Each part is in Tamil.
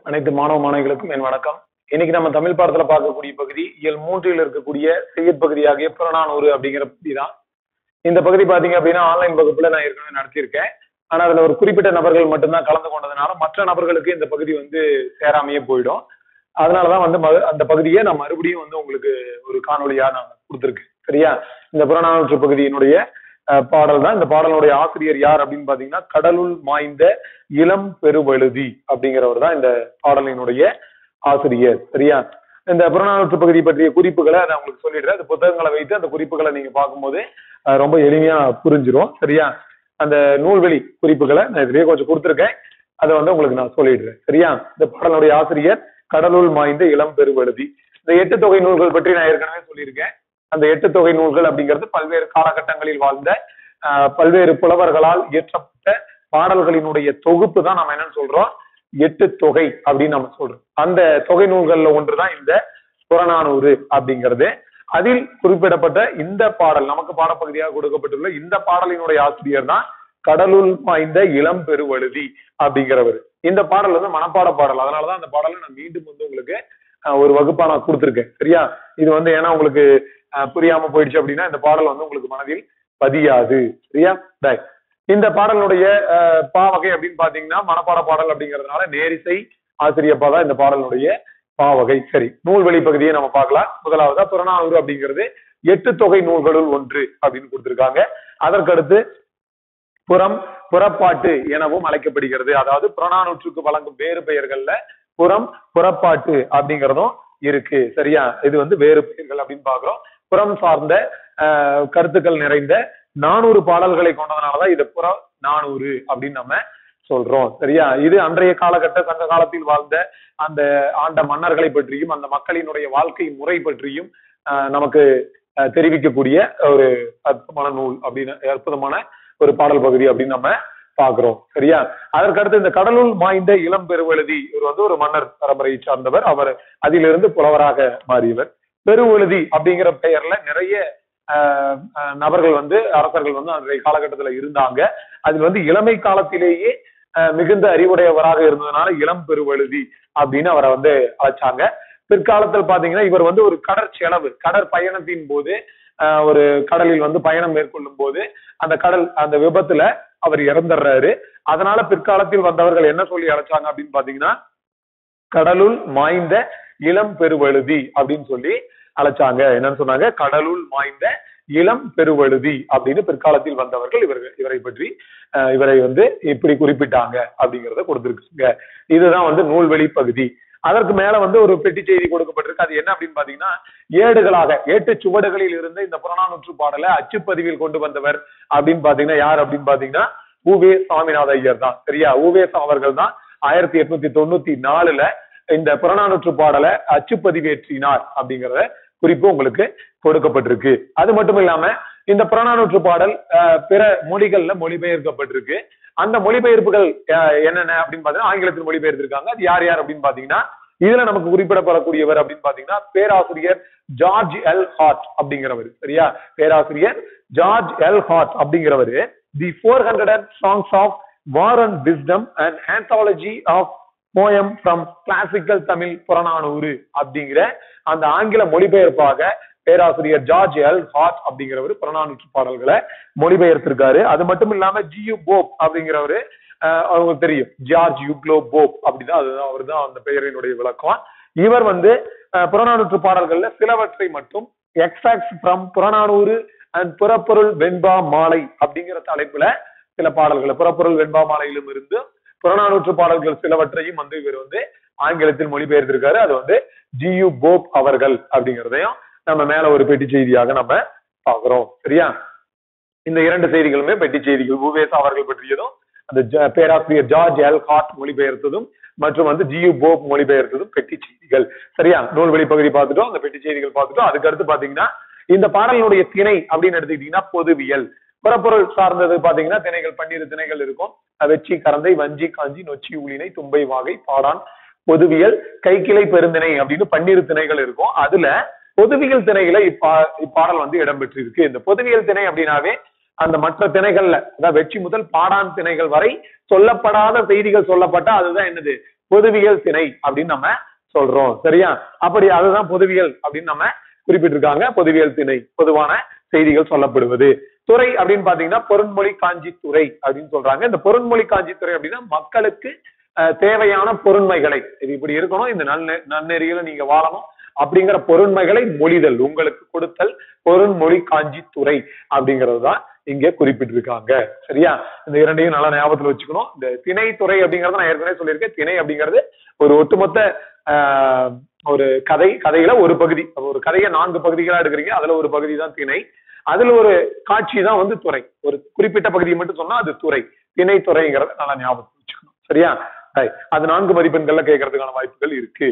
அனைத்து மாணவ மாணவிகளுக்கும் என் வணக்கம் இன்னைக்கு நம்ம தமிழ் பாடத்துல பார்க்கக்கூடிய பகுதி இயல் மூன்றில் இருக்கக்கூடிய செய்யற்பகுதியாகிய புறநானூறு அப்படிங்கிற பகுதி தான் இந்த பகுதி பாத்தீங்க அப்படின்னா ஆன்லைன் வகுப்புல நான் ஏற்கனவே நடத்தியிருக்கேன் ஆனா அதுல ஒரு குறிப்பிட்ட நபர்கள் மட்டும்தான் கலந்து கொண்டதுனால மற்ற நபர்களுக்கு இந்த பகுதி வந்து சேராமையே போயிடும் அதனாலதான் வந்து மறு- அந்த பகுதியை நான் மறுபடியும் வந்து உங்களுக்கு ஒரு காணொளியா நான் கொடுத்துருக்கேன் சரியா இந்த புறநானூற்று பகுதியினுடைய அஹ், பாடல் தான் இந்த பாடலுடைய ஆசிரியர் யார் அப்படின்னு பாத்தீங்கன்னா கடலுள் மாய்ந்த இளம் பெருவழுதி அப்படிங்கிறவர் தான் இந்த பாடலினுடைய ஆசிரியர் சரியா இந்த புறநானூற்று பகுதி பற்றிய குறிப்புகளை நான் உங்களுக்கு சொல்லிடுறேன் அந்த புத்தகங்களை வைத்து அந்த குறிப்புகளை நீங்க பார்க்கும்போது அஹ், ரொம்ப எளிமையா புரிஞ்சிரும் சரியா அந்த நூல்வெளி குறிப்புகளை நான் இதுலயே கொஞ்சம் கொடுத்துருக்கேன் அதை வந்து உங்களுக்கு நான் சொல்லிடுறேன் சரியா இந்த பாடலுடைய ஆசிரியர் கடலுள் மாய்ந்த இளம் பெருவழுதி இந்த எட்டு தொகை நூல்கள் பற்றி நான் ஏற்கனவே சொல்லியிருக்கேன் அந்த எட்டு தொகை நூல்கள் அப்படிங்கிறது பல்வேறு காலகட்டங்களில் வாழ்ந்த அஹ், பல்வேறு புலவர்களால் இயற்றப்பட்ட பாடல்களினுடைய தொகுப்பு தான் நம்ம என்னன்னு சொல்றோம் எட்டு தொகை அப்படின்னு நம்ம சொல்றோம் அந்த தொகை நூல்கள்ல ஒன்றுதான் இந்த புறநானூறு அப்படிங்கிறது அதில் குறிப்பிடப்பட்ட இந்த பாடல் நமக்கு பாடப்பகுதியாக கொடுக்கப்பட்டுள்ள இந்த பாடலினுடைய ஆசிரியர் தான் கடலுள் வாய்ந்த இளம் பெருவழுதி அப்படிங்கிறவர் இந்த பாடல் வந்து மனப்பாட பாடல் அதனாலதான் அந்த பாடலை நான் மீண்டும் வந்து உங்களுக்கு அஹ், ஒரு வகுப்பா நான் கொடுத்துருக்கேன் சரியா இது வந்து ஏன்னா உங்களுக்கு அஹ், புரியாம போயிடுச்சு அப்படின்னா இந்த பாடல் வந்து உங்களுக்கு மனதில் பதியாது சரியா Right. இந்த பாடலுடைய அஹ், பா வகை அப்படின்னு பாத்தீங்கன்னா மனப்பாட பாடல் அப்படிங்கறதுனால நேரிசை ஆசிரியப்பா தான் இந்த பாடலுடைய பா வகை சரி நூல்வெளி பகுதியை நம்ம பார்க்கலாம் முதலாவதா புறநானூறு அப்படிங்கிறது எட்டு தொகை நூல்களுள் ஒன்று அப்படின்னு கொடுத்திருக்காங்க அதற்கடுத்து புறம் புறப்பாட்டு எனவும் அழைக்கப்படுகிறது அதாவது புறநானூற்றுக்கு வழங்கும் வேறு பெயர்கள்ல புறம் புறப்பாட்டு அப்படிங்கிறதும் இருக்கு சரியா இது வந்து வேறு பெயர்கள் அப்படின்னு பாக்குறோம் புறம் சார்ந்த ஆஹ், கருத்துக்கள் நிறைந்த நானூறு பாடல்களை கொண்டதுனாலதான் இது புற நானூறு அப்படின்னு நம்ம சொல்றோம் சரியா இது அன்றைய காலகட்ட சங்க காலத்தில் வாழ்ந்த அந்த ஆண்ட மன்னர்களை பற்றியும் அந்த மக்களினுடைய வாழ்க்கை முறை பற்றியும் ஆஹ், நமக்கு ஆஹ், தெரிவிக்கக்கூடிய ஒரு அற்புதமான நூல் அப்படின்னு அற்புதமான ஒரு பாடல் பகுதி அப்படின்னு நம்ம பாக்குறோம் சரியா அதற்கடுத்து இந்த கடலுள் மாய்ந்த இளம் பெருவெழுதி இவர் வந்து ஒரு மன்னர் பரம்பரையை சார்ந்தவர் அவர் அதிலிருந்து புலவராக மாறியவர் பெருவெழுதி அப்படிங்கிற பெயர்ல நிறைய ஆஹ், ஆஹ், நபர்கள் வந்து அரசர்கள் வந்து அன்றைய காலகட்டத்துல இருந்தாங்க அதில் வந்து இளமை காலத்திலேயே ஆஹ், மிகுந்த அறிவுடையவராக இருந்ததுனால இளம் பெருவெழுதி அப்படின்னு அவரை வந்து அழைச்சாங்க பிற்காலத்தில் பாத்தீங்கன்னா இவர் வந்து ஒரு கடற்செலவு கடற்பயணத்தின் போது ஆஹ், ஒரு கடலில் வந்து பயணம் மேற்கொள்ளும் போது அந்த கடல் அந்த விபத்துல அவர் இறந்துடுறாரு அதனால பிற்காலத்தில் வந்தவர்கள் என்ன சொல்லி அழைச்சாங்க அப்படின்னு பாத்தீங்கன்னா கடலுள் மாய்ந்த இளம் பெருவழுதி அப்படின்னு சொல்லி அழைச்சாங்க என்னன்னு சொன்னாங்க கடலுள் மாய்ந்த இளம் பெருவழுதி அப்படின்னு பிற்காலத்தில் வந்தவர்கள் இவர்கள் இவரை பற்றி அஹ், இவரை வந்து இப்படி குறிப்பிட்டாங்க அப்படிங்கறத கொடுத்திருக்காங்க இதுதான் வந்து நூல்வெளி பகுதி அதற்கு மேல வந்து ஒரு பெட்டி செய்தி கொடுக்கப்பட்டிருக்கு அது என்ன அப்படின்னு பாத்தீங்கன்னா ஏடுகளாக ஏட்டு சுவடுகளில் இருந்து இந்த புறநானூற்று பாடலை அச்சுப்பதிவில் கொண்டு வந்தவர் அப்படின்னு பாத்தீங்கன்னா யார் அப்படின்னு பாத்தீங்கன்னா உவே சாமிநாத ஐயர் தான் சரியா உவேசா அவர்கள் தான் ஆயிரத்தி எட்நூத்தி தொண்ணூத்தி நாலுல இந்த புறநானூற்று பாடலை அச்சுப்பதிவேற்றினார் அப்படிங்கறத குறிப்பு உங்களுக்கு கொடுக்கப்பட்டிருக்கு அது மட்டும் இல்லாம இந்த புறநானூற்று பாடல் அஹ், பிற மொழிகள்ல மொழிபெயர்க்கப்பட்டிருக்கு அந்த மொழிபெயர்ப்புகள் அஹ், என்னென்ன அப்படின்னு பாத்தீங்கன்னா ஆங்கிலத்தில் மொழிபெயர்த்திருக்காங்க அது யார் யார் அப்படின்னு பாத்தீங்கன்னா இதுல நமக்கு குறிப்பிடப்படக்கூடியவர் அப்படின்னு பாத்தீங்கன்னா பேராசிரியர் ஜார்ஜ் எல் ஹார்ட் அப்படிங்கிறவர் சரியா பேராசிரியர் ஜார்ஜ் எல் ஹார்ட் அப்படிங்கிறவர் the four hundred songs of war and wisdom and anthology of poem from classical Tamil Purananuru அப்படிங்கிற அந்த ஆங்கில மொழிபெயர்ப்பாக பேராசிரியர் ஜார்ஜ் எல் ஹார்ட் அப்படிங்கிறவர் புறநானூற்று பாடல்களை மொழிபெயர்த்திருக்காரு அது மட்டும் இல்லாம ஜியு போப் அப்படிங்கிறவரு அஹ், அவங்களுக்கு தெரியும் ஜார்ஜ் யுக்லோ போப் அப்படிதான் அதுதான் அவர் தான் அந்த பெயரினுடைய விளக்கம் இவர் வந்து அஹ், புறநானூற்று பாடல்கள்ல சிலவற்றை மட்டும் எக்ஸாக்ட் ஃப்ரம் புறநானூறு அண்ட் புறப்பொருள் வெண்பா மாலை அப்படிங்கிற தலைப்புல சில பாடல்களை புறப்பொருள் வெண்பா மாலையிலும் இருந்து புறநானூற்று பாடல்கள் சிலவற்றையும் வந்து இவர் வந்து ஆங்கிலத்தில் மொழிபெயர்த்திருக்காரு அது வந்து ஜியு போப் அவர்கள் அப்படிங்கிறதையும் நம்ம மேல ஒரு பெட்டி செய்தியாக நம்ம பாக்குறோம் சரியா இந்த இரண்டு செய்திகளுமே பெட்டி செய்திகள் உவேசா அவர்கள் பற்றியதும் அந்த ஜ- பேராசிரியர் ஜார்ஜ் எல் ஹார்ட் மொழிபெயர்த்ததும் மற்றும் வந்து ஜியு போப் மொழிபெயர்த்ததும் பெட்டி செய்திகள் சரியா நூல்வெளி பகுதி பார்த்துட்டோம் அந்த பெட்டி செய்திகள் பார்த்துட்டோம் அதுக்கு அடுத்து பாத்தீங்கன்னா இந்த பாடலினுடைய திணை அப்படின்னு எடுத்துக்கிட்டீங்கன்னா பொதுவியல் புறப்பொருள் சார்ந்தது பாத்தீங்கன்னா திணைகள் பன்னிரு திணைகள் இருக்கும் அஹ் வெச்சி கரந்தை வஞ்சி காஞ்சி நொச்சி ஊழினை தும்பை வாகை பாடான் பொதுவியல் கைக்கிளை பெருந்திணை அப்படின்னு பன்னிரு திணைகள் இருக்கும் அதுல பொதுவியல் திணைகளை இப்பா இப்பாடல் வந்து இடம்பெற்றிருக்கு இந்த பொதுவியல் திணை அப்படின்னாவே அந்த மற்ற திணைகள்ல அதாவது வெற்றி முதல் பாடான் திணைகள் வரை சொல்லப்படாத செய்திகள் சொல்லப்பட்டா அதுதான் என்னது பொதுவியல் திணை அப்படின்னு நம்ம சொல்றோம் சரியா அப்படி அதுதான் பொதுவியல் அப்படின்னு நம்ம குறிப்பிட்டிருக்காங்க பொதுவியல் திணை பொதுவான செய்திகள் சொல்லப்படுவது துறை அப்படின்னு பாத்தீங்கன்னா பொருண்மொழி காஞ்சி துறை அப்படின்னு சொல்றாங்க இந்த பொருண்மொழி காஞ்சி துறை அப்படின்னா மக்களுக்கு அஹ், தேவையான பொருண்மைகளை இது இப்படி இருக்கணும் இந்த நன்னெ நன்னெறியில நீங்க வாழணும் அப்படிங்கிற பொருண்மைகளை மொழிதல் உங்களுக்கு கொடுத்தல் பொருண்மொழி காஞ்சி துறை அப்படிங்கிறது தான் இங்க குறிப்பிட்டிருக்காங்க சரியா இந்த இரண்டையும் நல்லா ஞாபகத்துல வச்சுக்கணும் இந்த திணை துறை அப்படிங்கறத நான் ஏற்கனவே சொல்லியிருக்கேன் திணை அப்படிங்கிறது ஒரு ஒட்டுமொத்த ஆஹ், ஒரு கதை கதையில ஒரு பகுதி அப்ப ஒரு கதையை நான்கு பகுதிகளா எடுக்கிறீங்க அதுல ஒரு பகுதி தான் திணை அதுல ஒரு காட்சி தான் வந்து துறை ஒரு குறிப்பிட்ட பகுதியை மட்டும் சொன்னா அது துறை திணை துறைங்கிறத நல்லா ஞாபகத்துல வச்சுக்கணும் சரியா Right. அது நான்கு மதிப்பெண்கள்ல கேட்கறதுக்கான வாய்ப்புகள் இருக்கு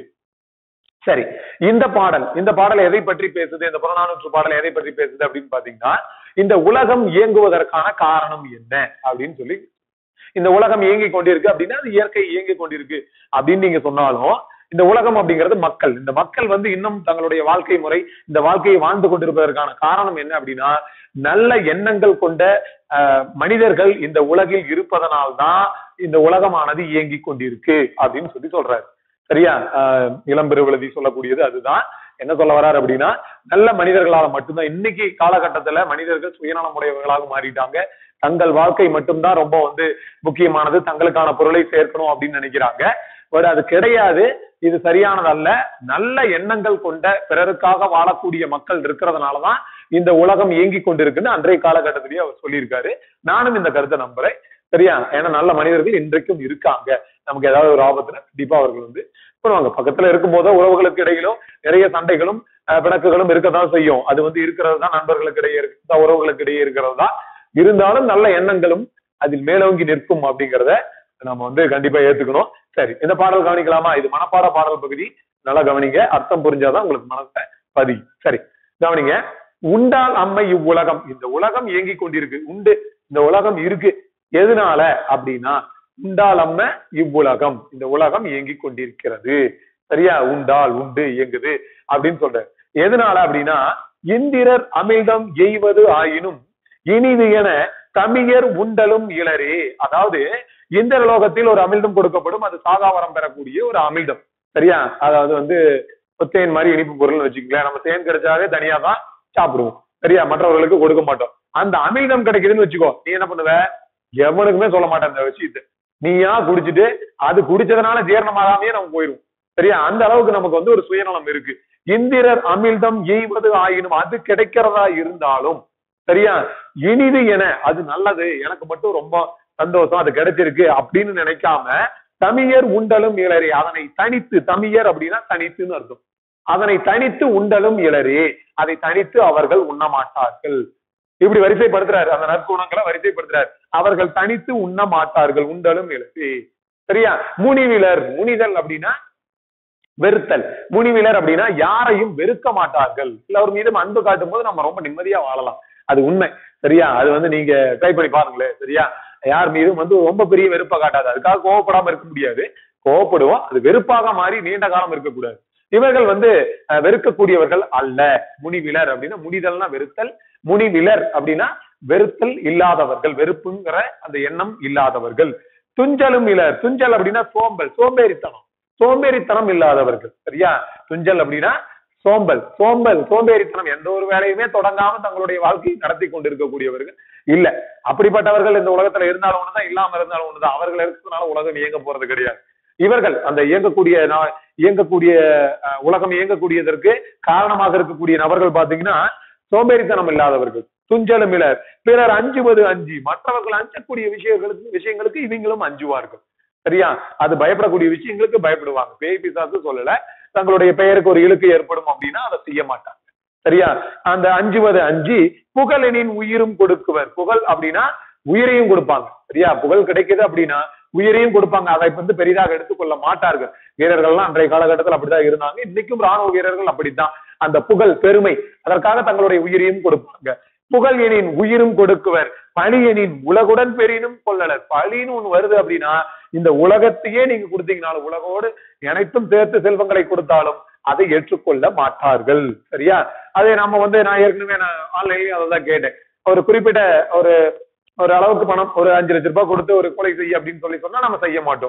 சரி இந்த பாடல் இந்த பாடல் எதை பற்றி பேசுது இந்த புறநானூற்று பாடல் எதை பற்றி பேசுது அப்படின்னு பாத்தீங்கன்னா இந்த உலகம் இயங்குவதற்கான காரணம் என்ன அப்படின்னு சொல்லி இந்த உலகம் இயங்கி கொண்டிருக்கு அப்படின்னா அது இயற்கை இயங்கி கொண்டிருக்கு அப்படின்னு நீங்க சொன்னாலும் இந்த உலகம் அப்படிங்கிறது மக்கள் இந்த மக்கள் வந்து இன்னும் தங்களுடைய வாழ்க்கை முறை இந்த வாழ்க்கையை வாழ்ந்து கொண்டிருப்பதற்கான காரணம் என்ன அப்படின்னா நல்ல எண்ணங்கள் கொண்ட ஆஹ், மனிதர்கள் இந்த உலகில் இருப்பதனால்தான் இந்த உலகமானது இயங்கி கொண்டிருக்கு அப்படின்னு சொல்லி சொல்றாரு சரியா ஆஹ், இளம்பெருவிழுதி சொல்லக்கூடியது அதுதான் என்ன சொல்ல வர்றாரு அப்படின்னா நல்ல மனிதர்களால மட்டும்தான் இன்னைக்கு காலகட்டத்துல மனிதர்கள் சுயநலமுடையவர்களாக மாறிட்டாங்க தங்கள் வாழ்க்கை மட்டும்தான் ரொம்ப வந்து முக்கியமானது தங்களுக்கான பொருளை சேர்க்கணும் அப்படின்னு நினைக்கிறாங்க பட் அது கிடையாது இது சரியானதல்ல நல்ல எண்ணங்கள் கொண்ட பிறருக்காக வாழக்கூடிய மக்கள் இருக்கிறதுனாலதான் இந்த உலகம் இயங்கி கொண்டிருக்குன்னு அன்றைய காலகட்டத்திலேயே அவர் சொல்லியிருக்காரு நானும் இந்த கருத்தை நம்புறேன் சரியா ஏன்னா நல்ல மனிதர்கள் இன்றைக்கும் இருக்காங்க நமக்கு ஏதாவது ஒரு ஆபத்துல கண்டிப்பா அவர்கள் வந்து பண்ணுவாங்க பக்கத்துல இருக்கும் போதோ உறவுகளுக்கு இடையிலும் நிறைய சண்டைகளும் அஹ், பிணக்குகளும் இருக்கத்தான் செய்யும் அது வந்து இருக்கிறது தான் நண்பர்களுக்கு இடையே இருக்கு உறவுகளுக்கு இடையே இருக்கிறது தான் இருந்தாலும் நல்ல எண்ணங்களும் அதில் மேலோங்கி நிற்கும் அப்படிங்கிறத நம்ம வந்து கண்டிப்பா ஏத்துக்கணும் சரி இந்த பாடல் கவனிக்கலாமா இது மனப்பாட பாடல் பகுதி நல்லா கவனிங்க அர்த்தம் புரிஞ்சாதான் உங்களுக்கு மனசை பதி சரி கவனிங்க உண்டால் அம்மை இவ்வுலகம் இந்த உலகம் இயங்கி கொண்டிருக்கு உண்டு இந்த உலகம் இருக்கு எதனால அப்படின்னா உண்டால் அம்ம இவ்வுலகம் இந்த உலகம் இயங்கி கொண்டிருக்கிறது சரியா உண்டால் உண்டு இயங்குது அப்படின்னு சொல்ற எதனால அப்படின்னா இந்திரர் அமிழ்தம் எய்வது ஆயினும் இனிது என தமிழர் உண்டலும் இளரே அதாவது இந்திர லோகத்தில் ஒரு அமிழ்தம் கொடுக்கப்படும் அது சாகாவரம் பெறக்கூடிய ஒரு அமிழ்தம் சரியா அதாவது வந்து இப்ப தேன் மாதிரி இனிப்பு பொருள்னு வச்சுக்கங்களேன் நம்ம தேன் கிடைச்சாவே தனியா தான் சாப்பிடுவோம் சரியா மற்றவர்களுக்கு கொடுக்க மாட்டோம் அந்த அமிழ்தம் கிடைக்குதுன்னு வச்சுக்கோ நீ என்ன பண்ணுவ எவனுக்குமே சொல்ல மாட்டேன் அந்த விஷயத்தை நீயா குடிச்சிட்டு அது குடிச்சதுனால ஜீரணமாகாமையே நம்ம போயிடும் சரியா அந்த அளவுக்கு நமக்கு வந்து ஒரு சுயநலம் இருக்கு இந்திரர் அமிழ்தம் எய்வது ஆயினும் அது கிடைக்கிறதா இருந்தாலும் சரியா இனிது என அது நல்லது எனக்கு மட்டும் ரொம்ப சந்தோஷம் அது கிடைச்சிருக்கு அப்படின்னு நினைக்காம தமிழர் உண்டலும் இளரே அதனை தனித்து தமிழர் அப்படின்னா தனித்துன்னு அர்த்தம் அதனை தனித்து உண்டலும் இளரே அதை தனித்து அவர்கள் உண்ண மாட்டார்கள் இப்படி வரிசைப்படுத்துறாரு அந்த நற்குணங்களை வரிசைப்படுத்துறாரு அவர்கள் தனித்து உண்ண மாட்டார்கள் உண்டலும் இளரே சரியா முனிவிலர் முனிதல் அப்படின்னா வெறுத்தல் முனிவிலர் அப்படின்னா யாரையும் வெறுக்க மாட்டார்கள் எல்லோரும் மீதும் அன்பு காட்டும் போது நம்ம ரொம்ப நிம்மதியா வாழலாம் அது உண்மை சரியா அது வந்து நீங்க ட்ரை பண்ணி பாருங்களேன் சரியா யார் மீதும் வந்து ரொம்ப பெரிய வெறுப்பை காட்டாது அதுக்காக கோவப்படாம இருக்க முடியாது கோவப்படுவோம் அது வெறுப்பாக மாறி நீண்ட காலம் இருக்கக்கூடாது இவர்கள் வந்து அஹ், வெறுக்கக்கூடியவர்கள் அல்ல முனிவிலர் அப்படின்னா முடிதல்னா வெறுத்தல் முனிவிலர் அப்படின்னா வெறுத்தல் இல்லாதவர்கள் வெறுப்புங்கிற அந்த எண்ணம் இல்லாதவர்கள் துஞ்சலும் இலர் துஞ்சல் அப்படின்னா சோம்பல் சோம்பேறித்தனம் சோம்பேறித்தனம் இல்லாதவர்கள் சரியா துஞ்சல் அப்படின்னா சோம்பல் சோம்பல் சோம்பேறித்தனம் எந்த ஒரு வேலையுமே தொடங்காம தங்களுடைய வாழ்க்கையை நடத்தி கொண்டிருக்கக்கூடியவர்கள் இல்ல அப்படிப்பட்டவர்கள் இந்த உலகத்துல இருந்தாலும் ஒண்ணுதான் இல்லாம இருந்தாலும் ஒண்ணுதான் அவர்கள் இருக்கிறதுனால உலகம் இயங்க போறது கிடையாது இவர்கள் அந்த இயங்கக்கூடிய நா- இயங்கக்கூடிய அஹ், உலகம் இயங்கக்கூடியதற்கு காரணமாக இருக்கக்கூடிய நபர்கள் பாத்தீங்கன்னா சோம்பேறித்தனம் இல்லாதவர்கள் துஞ்சலும் இலர் பிறர் அஞ்சுவது அஞ்சி மற்றவர்கள் அஞ்சக்கூடிய விஷயங்களுக்கு விஷயங்களுக்கு இவங்களும் அஞ்சுவார்கள் சரியா அது பயப்படக்கூடிய விஷயங்களுக்கு பயப்படுவாங்க பேய் பிசாசு சொல்லல தங்களுடைய பெயருக்கு ஒரு இழுக்கு ஏற்படும் அப்படின்னா அதை செய்ய மாட்டாங்க சரியா அந்த அஞ்சுவது அஞ்சி புகழெனின் உயிரும் கொடுக்குவர் புகழ் அப்படின்னா உயிரையும் கொடுப்பாங்க சரியா புகழ் கிடைக்குது அப்படின்னா உயிரையும் கொடுப்பாங்க அதை வந்து பெரிதாக எடுத்துக்கொள்ள மாட்டார்கள் வீரர்கள்லாம் அன்றைய காலகட்டத்தில் அப்படிதான் இருந்தாங்க இன்னைக்கும் ராணுவ வீரர்கள் அப்படித்தான் அந்த புகழ் பெருமை அதற்காக தங்களுடைய உயிரையும் கொடுப்பாங்க புகழ் எனின் உயிரும் கொடுக்குவர் பழி எனின் உலகுடன் பெரினும் கொள்ளலர் பழின்னு ஒண்ணு வருது அப்படின்னா இந்த உலகத்தையே நீங்க கொடுத்தீங்கனாலும் உலகோடு அனைத்தும் சேர்த்து செல்வங்களை கொடுத்தாலும் அதை ஏற்றுக்கொள்ள மாட்டார்கள் சரியா அதை நம்ம வந்து நான் ஏற்கனவே நான் ஆன்லைன்லயும் அதை தான் கேட்டேன் ஒரு குறிப்பிட்ட ஒரு ஒரு அளவுக்கு பணம் ஒரு அஞ்சு லட்ச ரூபாய் கொடுத்து ஒரு கொலை செய்ய அப்படின்னு சொல்லி சொன்னா நம்ம செய்ய மாட்டோம்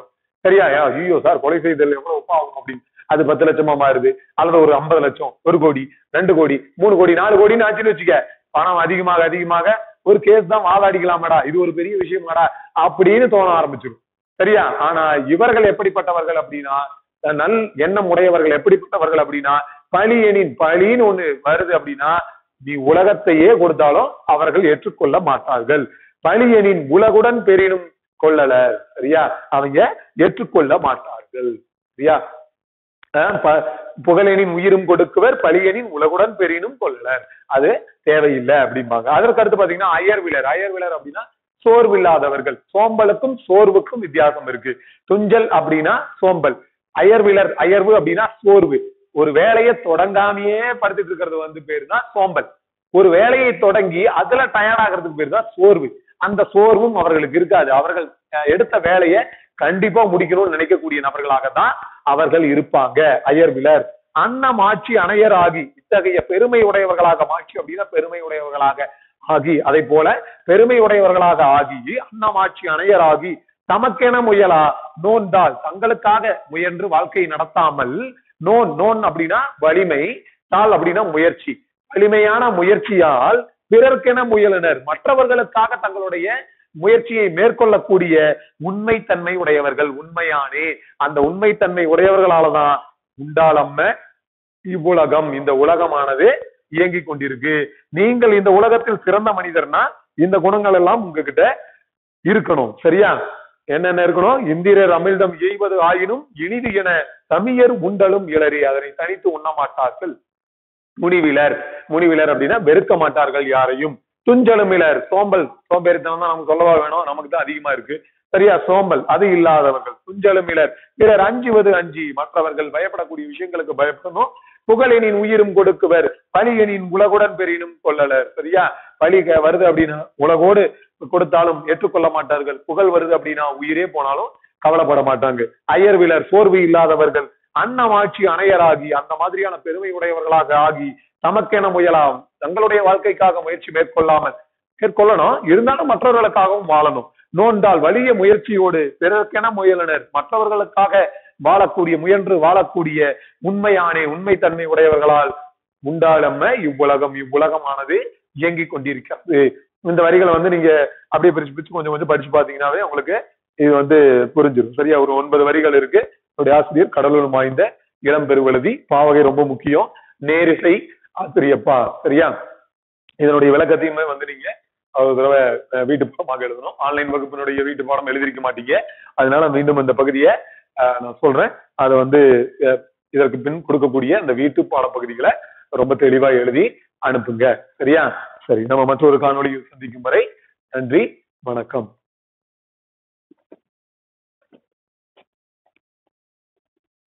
சரியா ஐயோ சார் கொலை செய்தல் எவ்வளவு ஒப்பா ஆகும் அப்படின்னு அது பத்து லட்சமா மாறுது அல்லது ஒரு ஐம்பது லட்சம் ஒரு கோடி ரெண்டு கோடி மூணு கோடி நாலு கோடின்னு ஆச்சுன்னு வச்சுக்க பணம் அதிகமாக அதிகமாக ஒரு கேஸ் தான் வாதாடிக்கலாமடா இது ஒரு பெரிய விஷயமாடா அப்படின்னு தோண ஆரம்பிச்சிடும் சரியா ஆனா இவர்கள் எப்படிப்பட்டவர்கள் அப்படின்னா நல் எண்ணம் உடையவர்கள் எப்படிப்பட்டவர்கள் அப்படின்னா பழி எனின் பழின்னு ஒண்ணு வருது அப்படின்னா நீ உலகத்தையே கொடுத்தாலும் அவர்கள் ஏற்றுக்கொள்ள மாட்டார்கள் பழி எனின் உலகுடன் பெரினும் கொள்ளல சரியா அவங்க ஏற்றுக்கொள்ள மாட்டார்கள் சரியா அஹ் ப- புகழெனின் உயிரும் கொடுக்குவர் பழியனின் உலகுடன் பெரினும் கொள்ளலர் அது தேவையில்லை அப்படிம்பாங்க அதற்கு அடுத்து பாத்தீங்கன்னா அயர்விலர் அயர்விலர் அப்படின்னா சோர்வில்லாதவர்கள் சோம்பலுக்கும் சோர்வுக்கும் வித்தியாசம் இருக்கு துஞ்சல் அப்படின்னா சோம்பல் அயர்விலர் அயர்வு அப்படின்னா சோர்வு ஒரு வேலையை தொடங்காமையே படுத்துட்டு இருக்கிறது வந்து பேரு தான் சோம்பல் ஒரு வேலையை தொடங்கி அதுல டயர்ட் ஆகிறதுக்கு பேர் தான் சோர்வு அந்த சோர்வும் அவர்களுக்கு இருக்காது அவர்கள் அஹ், எடுத்த வேலையை கண்டிப்பா முடிக்கணும்னு நினைக்கக்கூடிய நபர்களாக தான் அவர்கள் இருப்பாங்க அயர்விலர் அன்னம் ஆட்சி அணையர் ஆகி இத்தகைய பெருமை உடையவர்களாக மாட்சி அப்படின்னா பெருமை உடையவர்களாக ஆகி அதை போல பெருமை உடையவர்களாக ஆகி அன்னம் ஆட்சி அணையர் ஆகி தமக்கென முயலா நோன்தால் தங்களுக்காக முயன்று வாழ்க்கையை நடத்தாமல் நோன் நோன் அப்படின்னா வலிமை தாள் அப்படின்னா முயற்சி வலிமையான முயற்சியால் பிறர்க்கென முயலினர் மற்றவர்களுக்காக தங்களுடைய முயற்சியை மேற்கொள்ளக்கூடிய உண்மைத்தன்மை உடையவர்கள் உண்மையானே அந்த உண்மைத்தன்மை உடையவர்களாலதான் உண்டாளம்ம இவ்வுலகம் இந்த உலகமானது இயங்கிக் கொண்டிருக்கு நீங்கள் இந்த உலகத்தில் சிறந்த மனிதர்னா இந்த குணங்கள் எல்லாம் உங்ககிட்ட இருக்கணும் சரியா என்னென்ன இருக்கணும் இந்திரர் அமிழ்தம் எய்வது ஆயினும் இனிது என தமியர் உண்டலும் இளறி அதனை தனித்து உண்ண மாட்டார்கள் முனிவிலர் முனிவிலர் அப்படின்னா வெறுக்க மாட்டார்கள் யாரையும் துஞ்சலுமிலர் சோம்பல் சோம்பேறித்தனம் தான் நமக்கு சொல்லவா வேணும் நமக்கு தான் அதிகமா இருக்கு சரியா சோம்பல் அது இல்லாதவர்கள் துஞ்சலுமிலர் பிறர் அஞ்சுவது அஞ்சி மற்றவர்கள் பயப்படக்கூடிய விஷயங்களுக்கு பயப்படணும் புகழெனின் உயிரும் கொடுக்குவர் பழியனின் உலகுடன் பெரினும் கொள்ளலர் சரியா பழி க- வருது அப்படின்னா உலகோடு கொடுத்தாலும் ஏற்றுக்கொள்ள மாட்டார்கள் புகழ் வருது அப்படின்னா உயிரே போனாலும் கவலைப்பட மாட்டாங்க அயர்விலர் சோர்வு இல்லாதவர்கள் அன்னமாட்சி அணையராகி அந்த மாதிரியான பெருமை உடையவர்களாக ஆகி தமக்கென முயலாம் தங்களுடைய வாழ்க்கைக்காக முயற்சி மேற்கொள்ளாமல் மேற்கொள்ளணும் இருந்தாலும் மற்றவர்களுக்காகவும் வாழணும் நோண்டால் வலிய முயற்சியோடு பிறர்க்கென முயலனர் மற்றவர்களுக்காக வாழக்கூடிய முயன்று வாழக்கூடிய உண்மையானே உண்மைத்தன்மை உடையவர்களால் உண்டாளம்ம இவ்வுலகம் இவ்வுலகமானது இயங்கிக் கொண்டிருக்கிறது இந்த வரிகளை வந்து நீங்க அப்படியே பிரிச்சு பிரிச்சு கொஞ்சம் கொஞ்சம் படிச்சு பாத்தீங்கன்னாவே உங்களுக்கு இது வந்து புரிஞ்சிடும் சரியா ஒரு ஒன்பது வரிகள் இருக்கு என்னுடைய ஆசிரியர் கடலூர் மாய்ந்த இளம் பெருவழுதி பாவகை ரொம்ப முக்கியம் நேரிசை ஆசிரியப்பா சரியா இதனுடைய விளக்கத்தையுமே வந்து நீங்க ஒரு தடவை அஹ், வீட்டு பாடமாக எழுதணும் ஆன்லைன் வகுப்பினுடைய வீட்டு பாடம் எழுதிருக்க மாட்டீங்க அதனால மீண்டும் இந்த பகுதியை அஹ், நான் சொல்றேன் அதை வந்து அஹ், இதற்கு பின் கொடுக்கக்கூடிய இந்த வீட்டு பாடப்பகுதிகளை ரொம்ப தெளிவா எழுதி அனுப்புங்க சரியா சரி நம்ம மற்றொரு காணொளியில் சந்திக்கும் வரை நன்றி வணக்கம்